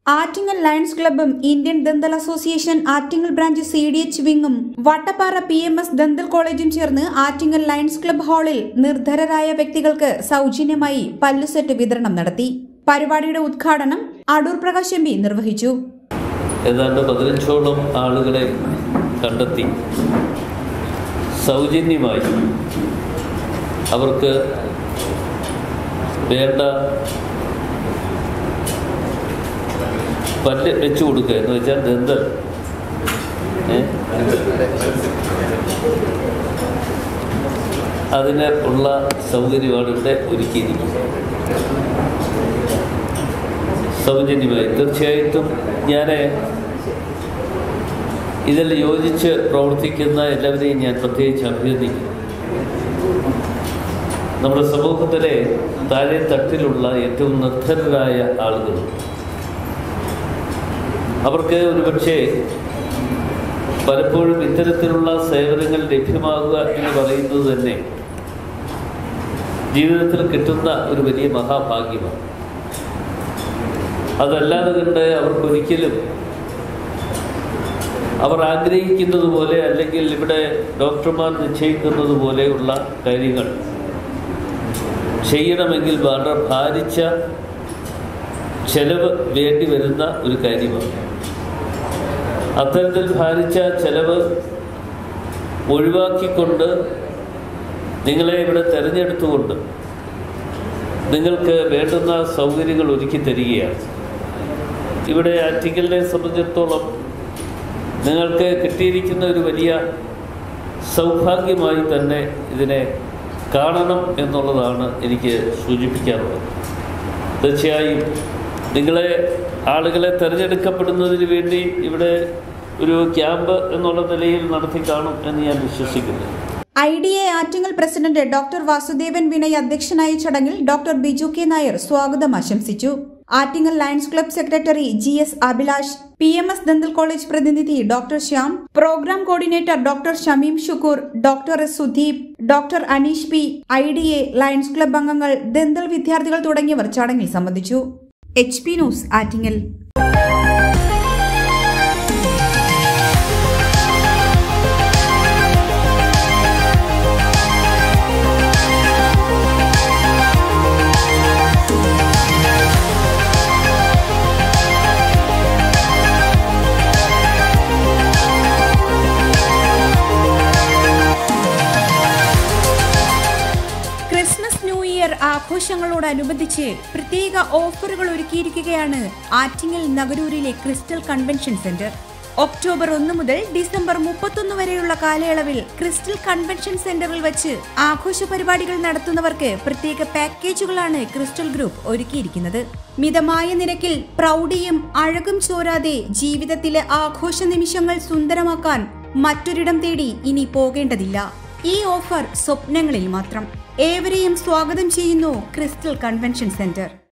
Attingal lions ക്ലബ്ബും Indian dental association Attingal branch C D H വിങ്ങും Vattappara P M S dental കോളേജും ചേർന്ന് ആറ്റിങ്ങൽ ലയൺസ് ക്ലബ്ബ് ഹാളിൽ നിർധരരായ വ്യക്തികൾക്ക് സൗജന്യമായി പല്ലുസെറ്റ് വിതരണം നടത്തി പരിപാടിയുടെ ഉദ്ഘാടനം അടൂർ പ്രകാശ് എം പി നിർവഹിച്ചു ഏതാണ്ട് പതിനഞ്ചോളം ആളുകളെ കണ്ടെത്തി സൗജന്യമായി അവർക്ക് വേണ്ട പല്ല് വെച്ചു കൊടുക്കുക എന്ന് വെച്ചാൽ ദന്തൽ ഏ? അതിന് ഉള്ള സൗകര്യമാണ് ഇവിടെ ഒരുക്കിയിരിക്കുന്നത് സൗജന്യമായി തീർച്ചയായിട്ടും ഞാൻ ഇതിൽ യോജിച്ച് പ്രവർത്തിക്കുന്ന എല്ലാവരെയും ഞാൻ പ്രത്യേകിച്ച് അഭ്യർത്ഥിക്കുന്നു നമ്മുടെ സമൂഹത്തിലെ താഴെ തട്ടിലുള്ള ഏറ്റവും നിർദ്ധനരായ ആളുകൾ അവർക്ക് ഒരുപക്ഷെ പലപ്പോഴും ഇത്തരത്തിലുള്ള സേവനങ്ങൾ ലഭ്യമാകുക എന്ന് പറയുന്നത് തന്നെ ജീവിതത്തിൽ കിട്ടുന്ന ഒരു വലിയ മഹാഭാഗ്യമാണ് അതല്ലാതെ കണ്ട് അവർക്കൊരിക്കലും അവർ ആഗ്രഹിക്കുന്നത് പോലെ അല്ലെങ്കിൽ ഇവിടെ ഡോക്ടർമാർ നിശ്ചയിക്കുന്നത് പോലെയുള്ള കാര്യങ്ങൾ ചെയ്യണമെങ്കിൽ വളരെ ഭാരിച്ച ചെലവ് വേണ്ടി വരുന്ന ഒരു കാര്യമാണ് അത്തരത്തിൽ ഭാരിച്ച ചെലവ് ഒഴിവാക്കിക്കൊണ്ട് നിങ്ങളെ ഇവിടെ തിരഞ്ഞെടുത്തുകൊണ്ട് നിങ്ങൾക്ക് വേണ്ടുന്ന സൗകര്യങ്ങൾ ഒരുക്കി തരികയാണ് ഇവിടെ ആറ്റിക്കലിനെ സംബന്ധിച്ചിടത്തോളം നിങ്ങൾക്ക് കിട്ടിയിരിക്കുന്ന ഒരു വലിയ സൗഭാഗ്യമായി തന്നെ ഇതിനെ കാണണം എന്നുള്ളതാണ് എനിക്ക് സൂചിപ്പിക്കാറുള്ളത് തീർച്ചയായും നിങ്ങളെ ആളുകളെ തിരഞ്ഞെടുക്കപ്പെടുന്നതിന് വേണ്ടി ഇവിടെ ഒരു ക്യാമ്പ് എന്നുള്ള നിലയിൽ നടത്തി കാണും എന്ന് ഞാൻ വിശ്വസിക്കുന്നു I D A Attingal president doctor Vasudevan Vinay അധ്യക്ഷനായ ചടങ്ങിൽ ഡോക്ടർ ബിജു കെ നായർ സ്വാഗതം ആശംസിച്ചു Attingal lions club secretary G S Abhilash P M S dental college പ്രതിനിധി doctor Shyam programme coordinator doctor Shameem Shukkur doctor S Sudheep doctor Aneesh P I D A lions club അംഗങ്ങൾ ദന്തൽ വിദ്യാർത്ഥികൾ തുടങ്ങിയവർ ചടങ്ങിൽ സംബന്ധിച്ചു H P news Attingal Christmas New Year ആഘോഷങ്ങളോടനുബന്ധിച്ച് പ്രത്യേക ഓഫറുകൾ ഒരുക്കിയിരിക്കുകയാണ് Attingal നഗരൂരിലെ crystal convention centre October ഒന്ന് മുതൽ ഡിസംബർ മുപ്പത്തൊന്ന് വരെയുള്ള കാലയളവിൽ ക്രിസ്റ്റൽ കൺവെൻഷൻ സെന്ററിൽ വെച്ച് ആഘോഷ പരിപാടികൾ നടത്തുന്നവർക്ക് പ്രത്യേക പാക്കേജുകളാണ് ക്രിസ്റ്റൽ ഗ്രൂപ്പ് ഒരുക്കിയിരിക്കുന്നത് മിതമായ നിരക്കിൽ പ്രൗഢിയും അഴകും ചോരാതെ ജീവിതത്തിലെ ആഘോഷ നിമിഷങ്ങൾ സുന്ദരമാക്കാൻ മറ്റൊരിടം തേടി ഇനി പോകേണ്ടതില്ല ഈ ഓഫർ സ്വപ്നങ്ങളിൽ മാത്രം ഏവരെയും സ്വാഗതം ചെയ്യുന്നു ക്രിസ്റ്റൽ കൺവെൻഷൻ സെന്റർ